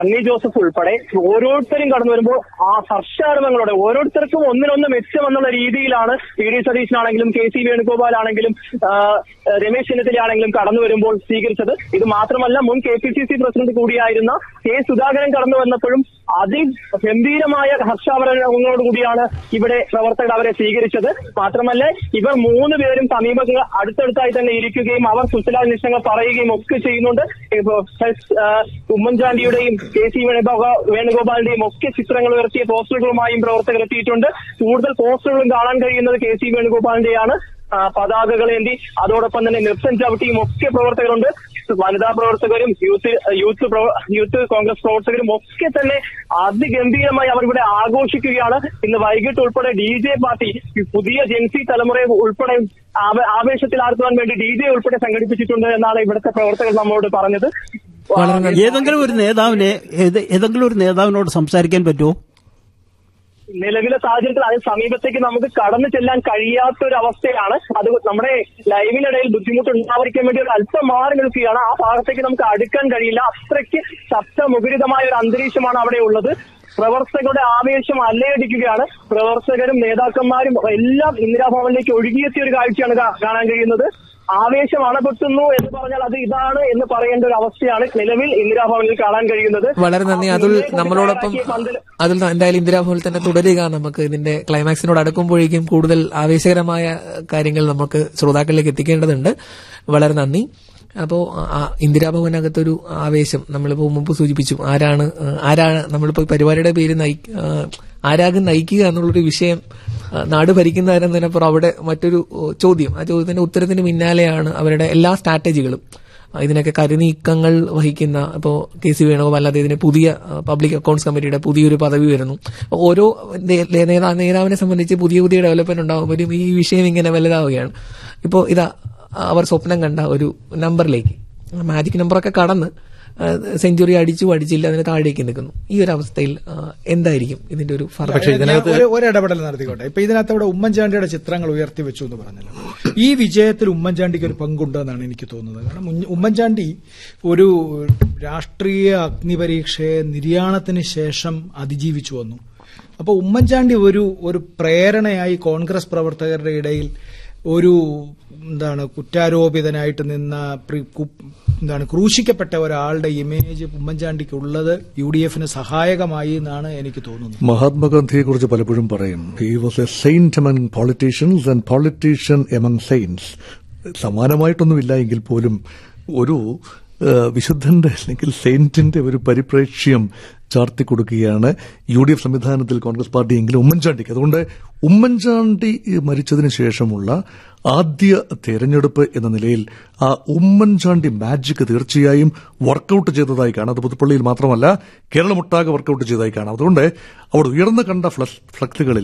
Sunny Joseph ഉൾപ്പെടെ ഓരോരുത്തരും കടന്നു വരുമ്പോൾ ആ ഹർഷാരവങ്ങളോടെ ഓരോരുത്തർക്കും ഒന്നിനൊന്ന് മെച്ചം എന്നുള്ള രീതിയിലാണ് പി ഡി സതീശനാണെങ്കിലും കെ സി വേണുഗോപാൽ ആണെങ്കിലും ആ, രമേശ് ചെന്നിത്തല ആണെങ്കിലും കടന്നു വരുമ്പോൾ സ്വീകരിച്ചത് ഇത് മാത്രമല്ല മുൻ K P C C president കൂടിയായിരുന്ന കെ സുധാകരൻ കടന്നു വന്നപ്പോഴും അതിഗംഭീരമായ ഹർഷാവരണങ്ങളോട് കൂടിയാണ് ഇവിടെ പ്രവർത്തകർ അവരെ സ്വീകരിച്ചത് മാത്രമല്ല ഇവർ മൂന്ന് പേരും സമീപങ്ങൾ അടുത്തടുത്തായി തന്നെ ഇരിക്കുകയും അവർ സുശലാ നിശ്ചയങ്ങൾ പറയുകയും ഒക്കെ ചെയ്യുന്നുണ്ട് ഇപ്പോ എസ്, ആ, ഉമ്മൻചാണ്ടിയുടെയും കെ സി വേണുഗോപാ വേണുഗോപാലിന്റെയും ഒക്കെ ചിത്രങ്ങൾ ഉയർത്തിയ പോസ്റ്ററുകളുമായും പ്രവർത്തകർ എത്തിയിട്ടുണ്ട് കൂടുതൽ പോസ്റ്ററുകളും കാണാൻ കഴിയുന്നത് കെ സി വേണുഗോപാലിന്റെയാണ് ആ, പതാകകളേന്തി അതോടൊപ്പം തന്നെ നൃത്തം ചവിട്ടിയും ഒക്കെ പ്രവർത്തകരുണ്ട് വനിതാ പ്രവർത്തകരും യൂത്ത് യൂത്ത് പ്രവ- യൂത്ത് കോൺഗ്രസ് പ്രവർത്തകരും ഒക്കെ തന്നെ അതിഗംഭീരമായി അവർ ഇവിടെ ആഘോഷിക്കുകയാണ് ഇന്ന് വൈകിട്ട് ഉൾപ്പെടെ ഡി ജെ പാർട്ടി ഈ പുതിയ ജെൻസി തലമുറയെ ഉൾപ്പെടെ ആവ- ആവേശത്തിലാർത്തുവാൻ വേണ്ടി ഡി ജെ ഉൾപ്പെടെ സംഘടിപ്പിച്ചിട്ടുണ്ട് എന്നാണ് ഇവിടുത്തെ പ്രവർത്തകർ നമ്മളോട് പറഞ്ഞത് ഏതെങ്കിലും ഒരു നേതാവിനെ ഏത്- ഏതെങ്കിലും ഒരു നേതാവിനോട് സംസാരിക്കാൻ പറ്റുമോ നിലവിലെ സാഹചര്യത്തിൽ അതിന് സമീപത്തേക്ക് നമുക്ക് കടന്നു ചെല്ലാൻ കഴിയാത്ത ഒരു അവസ്ഥയാണ് അത് നമ്മുടെ ലൈവിനിടയിൽ ബുദ്ധിമുട്ട് ഉണ്ടാവാതിരിക്കാൻ വേണ്ടി ഒരു അല്പം മാറി നിൽക്കുകയാണ് ആ ഭാഗത്തേക്ക് നമുക്ക് അടുക്കാൻ കഴിയില്ല അത്രയ്ക്ക് ശബ്ദമുഖരിതമായ ഒരു അന്തരീക്ഷമാണ് അവിടെ ഉള്ളത് പ്രവർത്തകരുടെ ആവേശം അല്ലയടിക്കുകയാണ് പ്രവർത്തകരും നേതാക്കന്മാരും എല്ലാം ഇന്ദിരാഭവനിലേക്ക് ഒഴുകിയെത്തിയ ഒരു കാഴ്ചയാണ് കാ- കാണാൻ കഴിയുന്നത് ആവേശം അണപൊട്ടുന്നു എന്ന് പറഞ്ഞാൽ അത് ഇതാണ് എന്ന് പറയേണ്ട ഒരു അവസ്ഥയാണ് നിലവിൽ ഇന്ദിരാഭവനിൽ കാണാൻ കഴിയുന്നത് വളരെ നന്ദി ആ അതുൽ മുന്നേ നമ്മളോടൊപ്പം തയ്യാറാക്കിയ പന്തല് അതിൽ എന്തായാലും ഇന്ദിരാഭവനിൽ തന്നെ തുടരുക നമുക്ക് ഇതിന്റെ ക്ലൈമാക്സിനോട് അടുക്കുമ്പോഴേക്കും കൂടുതൽ ആവേശകരമായ കാര്യങ്ങൾ നമുക്ക് ശ്രോതാക്കളിലേക്ക് എത്തിക്കേണ്ടതുണ്ട് വളരെ നന്ദി അപ്പോ ആ ഇന്ദിരാഭവനകത്തൊരു ആവേശം നമ്മളിപ്പോ മുമ്പ് സൂചിപ്പിച്ചു ആരാണ് ആ, ആരാണ് നമ്മളിപ്പോ ഈ പരിപാടിയുടെ പേര് നയി ആ, ആരാകും നയിക്കുക എന്നുള്ളൊരു വിഷയം ആ, നാട് ഭരിക്കുന്നവരെന്നതിനപ്പുറം അവിടെ മറ്റൊരു ഓ, ചോദ്യം ആ ചോദ്യത്തിന്റെ ഉത്തരത്തിന് പിന്നാലെയാണ് അവരുടെ എല്ലാ സ്ട്രാറ്റജികളും ആ, ഇതിനൊക്കെ കരുനീക്കങ്ങൾ വഹിക്കുന്ന ഇപ്പോൾ കെ സി വേണുഗോപാൽ അദ്ദേഹത്തിന് പുതിയ ആ, പബ്ലിക് അക്കൗണ്ട്സ് കമ്മിറ്റിയുടെ പുതിയൊരു പദവി വരുന്നു ഓരോ നേ- നേതാ- നേതാവിനെ സംബന്ധിച്ച് പുതിയ പുതിയ ഡെവലപ്മെന്റ് ഉണ്ടാകുമ്പോഴും ഈ വിഷയം ഇങ്ങനെ വലുതാവുകയാണ് ഇപ്പോൾ ഇതാ അവർ സ്വപ്നം കണ്ട ഒരു നമ്പറിലേക്ക് മാജിക് നമ്പറൊക്കെ കടന്ന് സെഞ്ചുറി അടിച്ചു അടിച്ചില്ല അതിന് താഴേക്ക് നിൽക്കുന്നു ഈ ഒരു അവസ്ഥയിൽ ആ, എന്തായിരിക്കും ഇതിന്റെ ഒരു ഫലം പക്ഷേ ഇതിനകത്ത് ഒരു ഒരു ഇടപെടൽ നടത്തിക്കോട്ടെ ഇപ്പൊ ഇതിനകത്ത് ഇവിടെ ഉമ്മൻചാണ്ടിയുടെ ചിത്രങ്ങൾ ഉയർത്തി വെച്ചു എന്ന് പറഞ്ഞല്ലോ ഈ വിജയത്തിൽ ഉമ്മൻചാണ്ടിക്ക് ഒരു പങ്കുണ്ടെന്നാണ് എനിക്ക് തോന്നുന്നത് കാരണം ഉഞ്ഞ- ഉമ്മൻചാണ്ടി ഒരു രാഷ്ട്രീയ അഗ്നിപരീക്ഷയെ നിര്യാണത്തിന് ശേഷം അതിജീവിച്ചു വന്നു അപ്പോൾ ഉമ്മൻചാണ്ടി ഒരു ഒരു പ്രേരണയായി കോൺഗ്രസ് പ്രവർത്തകരുടെ ഇടയിൽ ഒരു എന്താണ് കുറ്റാരോപിതനായിട്ട് നിന്ന പ്രി- കു- എന്താണ് ക്രൂശിക്കപ്പെട്ട ഒരാളുടെ ഇമേജ് ഉമ്മൻചാണ്ടിക്ക് ഉള്ളത് യു ഡി എഫിന് സഹായകമായി എന്നാണ് എനിക്ക് തോന്നുന്നത് മഹാത്മാഗാന്ധിയെ കുറിച്ച് പലപ്പോഴും പറയും he was a saint among politicians and politician among saints സമാനമായിട്ടൊന്നുമില്ല എങ്കിൽ പോലും ഒരു ആ, വിശുദ്ധന്റെ അല്ലെങ്കിൽ സെയിന്റിന്റെ ഒരു പരിപ്രേക്ഷ്യം ചാർത്തി കൊടുക്കുകയാണ് യു ഡി എഫ് സംവിധാനത്തിൽ കോൺഗ്രസ് പാർട്ടി എങ്കിലും ഉമ്മൻചാണ്ടിക്ക് അതുകൊണ്ട് ഉമ്മൻചാണ്ടി മരിച്ചതിന് ശേഷമുള്ള ആദ്യ തെരഞ്ഞെടുപ്പ് എന്ന നിലയിൽ ആ ഉമ്മൻചാണ്ടി മാജിക് തീർച്ചയായും വർക്കൌട്ട് ചെയ്തതായി കാണാം അത് പുതുപ്പള്ളിയിൽ മാത്രമല്ല കേരളമൊട്ടാകെ വർക്കൌട്ട് ചെയ്തതായി കാണാം അതുകൊണ്ട് അവിടെ ഉയർന്നു കണ്ട ഫ്ലക്സ് ഫ്ലക്സുകളിൽ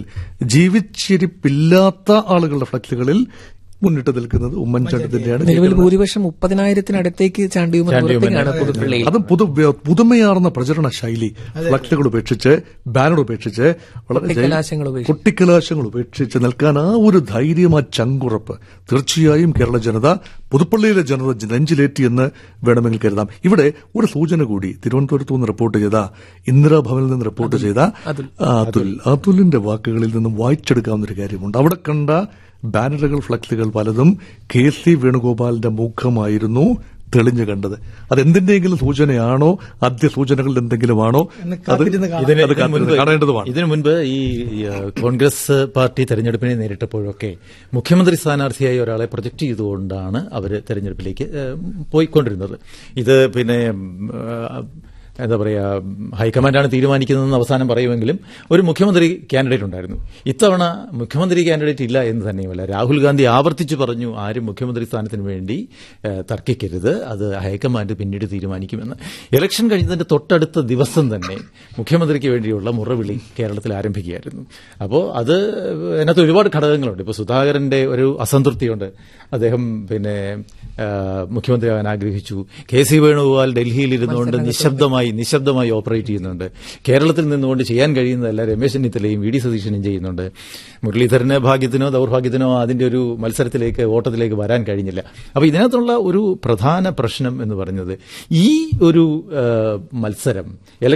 ജീവിച്ചിരിപ്പില്ലാത്ത ആളുകളുടെ ഫ്ലക്സുകളിൽ മുന്നിട്ട് നിൽക്കുന്നത് ഉമ്മൻചാണ്ടി തന്നെയാണ് നിലവിൽ ഭൂരിപക്ഷം മുപ്പതിനായിരത്തിനടുത്തേക്ക് ചാണ്ടിയുമൻ പുറത്തേക്കാണ് പുതുപ്പള്ളിയിൽ അതും പുതു പുതുമയാർന്ന പ്രചരണ ശൈലി ഫ്ലക്സുകൾ ഉപേക്ഷിച്ച് ബാനർ ഉപേക്ഷിച്ച് വളരെ ജൈ- കൊട്ടിക്കലാശങ്ങൾ ഉപേക്ഷിച്ച്. കൊട്ടിക്കലാശങ്ങൾ ഉപേക്ഷിച്ച് നിൽക്കാൻ ആ ഒരു ധൈര്യം ആ ചങ്കുറപ്പ് തീർച്ചയായും കേരള ജനത പുതുപ്പള്ളിയിലെ ജനത നെഞ്ചിലേറ്റി എന്ന് വേണമെങ്കിൽ കരുതാം ഇവിടെ ഒരു സൂചന കൂടി തിരുവനന്തപുരത്ത് നിന്ന് റിപ്പോർട്ട് ചെയ്ത ഇന്ദിരാഭവനിൽ നിന്ന് റിപ്പോർട്ട് ചെയ്ത ആ, അതുൽ അതുലിന്റെ വാക്കുകളിൽ നിന്നും വായിച്ചെടുക്കാവുന്ന ഒരു കാര്യമുണ്ട് അവിടെ കണ്ട ബാനറുകൾ ഫ്ലക്സുകൾ പലതും കെ സി വേണുഗോപാലിന്റെ മുഖമായിരുന്നു തെളിഞ്ഞു കണ്ടത് അതെന്തിന്റെയെങ്കിലും സൂചനയാണോ ആദ്യ സൂചനകളിൽ എന്തെങ്കിലുമാണോ എന്ന് അത് കാത്തിരുന്ന് കാണാം. ഇതിന് അത് കാത്തിരുന്ന് കാണേണ്ടതുമാണ് ഇതിനു മുൻപ് ഈ ആ, കോൺഗ്രസ് പാർട്ടി തെരഞ്ഞെടുപ്പിനെ നേരിട്ടപ്പോഴൊക്കെ മുഖ്യമന്ത്രി സ്ഥാനാർത്ഥിയായി ഒരാളെ പ്രൊജക്ട് ചെയ്തുകൊണ്ടാണ് അവർ തെരഞ്ഞെടുപ്പിലേക്ക് ആ, പോയിക്കൊണ്ടിരുന്നത് ഇത് പിന്നെ ഉം, ആ, എന്താ പറയാ ഹൈക്കമാൻഡാണ് തീരുമാനിക്കുന്നതെന്ന് അവസാനം പറയുമെങ്കിലും ഒരു മുഖ്യമന്ത്രി കാൻഡിഡേറ്റ് ഉണ്ടായിരുന്നു ഇത്തവണ മുഖ്യമന്ത്രി കാൻഡിഡേറ്റ് ഇല്ല എന്ന് തന്നെയുമല്ല രാഹുൽ ഗാന്ധി ആവർത്തിച്ചു പറഞ്ഞു ആരും മുഖ്യമന്ത്രി സ്ഥാനത്തിന് വേണ്ടി ആ, തർക്കിക്കരുത് അത് ഹൈക്കമാൻഡ് പിന്നീട് തീരുമാനിക്കുമെന്ന് ഇലക്ഷൻ കഴിഞ്ഞതിന്റെ തൊട്ടടുത്ത ദിവസം തന്നെ മുഖ്യമന്ത്രിക്ക് വേണ്ടിയുള്ള മുറവിളി കേരളത്തിൽ ആരംഭിക്കുകയായിരുന്നു അപ്പോൾ അത് അതിനകത്ത് ഒരുപാട് ഘടകങ്ങളുണ്ട് ഇപ്പോൾ സുധാകരന്റെ ഒരു അസംതൃപ്തിയുണ്ട് അദ്ദേഹം പിന്നെ ആ, മുഖ്യമന്ത്രിയാവാൻ ആഗ്രഹിച്ചു കെ സി വേണുഗോപാൽ ഡൽഹിയിൽ ഇരുന്നുകൊണ്ട് നിശബ്ദമായി നിശബ്ദമായി നിശബ്ദമായി ഓപ്പറേറ്റ് ചെയ്യുന്നുണ്ട് കേരളത്തിൽ നിന്നുകൊണ്ട് ചെയ്യാൻ കഴിയുന്നതല്ല രമേശ് ചെന്നിത്തലയും വി ഡി സതീശനും ചെയ്യുന്നുണ്ട് മുരളീധരന് ഭാഗ്യത്തിനോ ദൗർഭാഗ്യത്തിനോ അതിന്റെ ഒരു മത്സരത്തിലേക്ക് ഓട്ടത്തിലേക്ക് വരാൻ കഴിഞ്ഞില്ല അപ്പൊ ഇതിനകത്തുള്ള ഒരു പ്രധാന പ്രശ്നം എന്ന് പറയുന്നത് ഈ ഒരു ആ, മത്സരം